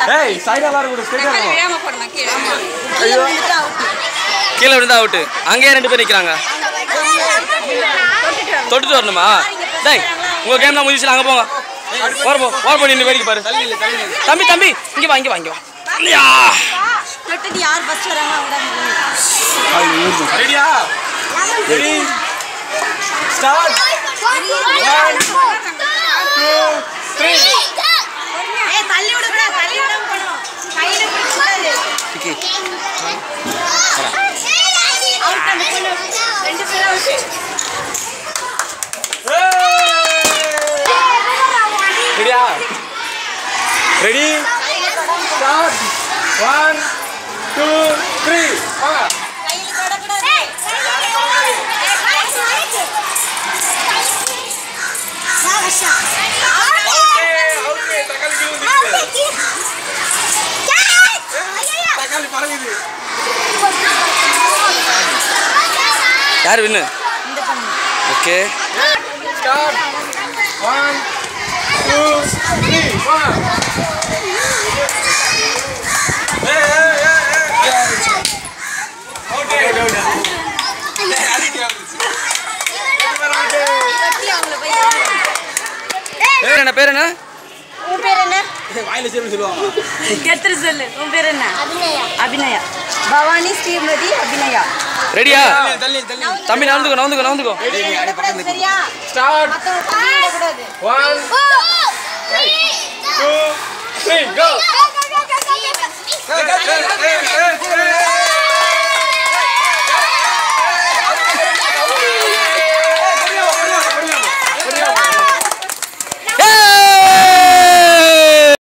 ஏய் சைடா வர கூட ஸ்ட்ரைட்டா தக்காளி வரும் விழாம போடணும் கீழே கீழே விழுந்துட்டா out. கீழே விழுந்தா அவுட்டு அங்கேயே ரெண்டு பேர் நிற்கிறாங்க தொட்டுட்டு வரணுமா டேய் உங்கள் கேம் தான் முடிச்சு அங்கே போங்க ஓர போ ஓர போ நின்று வேடிக்கை பாரு தம்பி தம்பி இங்கே வா இங்கே வா இங்கே வா ஐயா தொட்டுட்டு யார் ஃபர்ஸ்ட் வராங்க அவங்க தான் ரெடியா ரெடி ஸ்டார்ட் ஏய் தள்ளி விட கூடாது தள்ளி விடாம போணும் கையில பிடிக்க கூடாது அவுட் அந்த பொண்ணு ரெண்டு பேரும் அவுட் ரெடியா ready start one two three வாங்க கையில தொடக்கூடாது ஓகே ஓகே தக்காளி கீழ தக்காளி பறக்குது யார் win okay start one two three வாங்க ஏய் ஏய் ஏய் ஏய் ஓகே ஓகே தட்டி அவங்கள போய் பேர் என்ன பேர் என்ன உன் பேர் என்ன வாயில சேர்ந்து சொல்லுவாங்க கெத்துரு சொல்லு உன் பேர் என்ன அபிநயா பவானி ஸ்ரீமதி அபிநயா ரெடியா தள்ளி தள்ளி தம்பி நவந்துக்கோ நவந்துக்கோ நவந்துக்கோ வெளியே விடக்கூடாது சரியா ஸ்டார்ட் மத்தவங்க தள்ளி விடக்கூடாது ஒன் டூ த்ரீ கோ ஏய் ஏய் ஏய்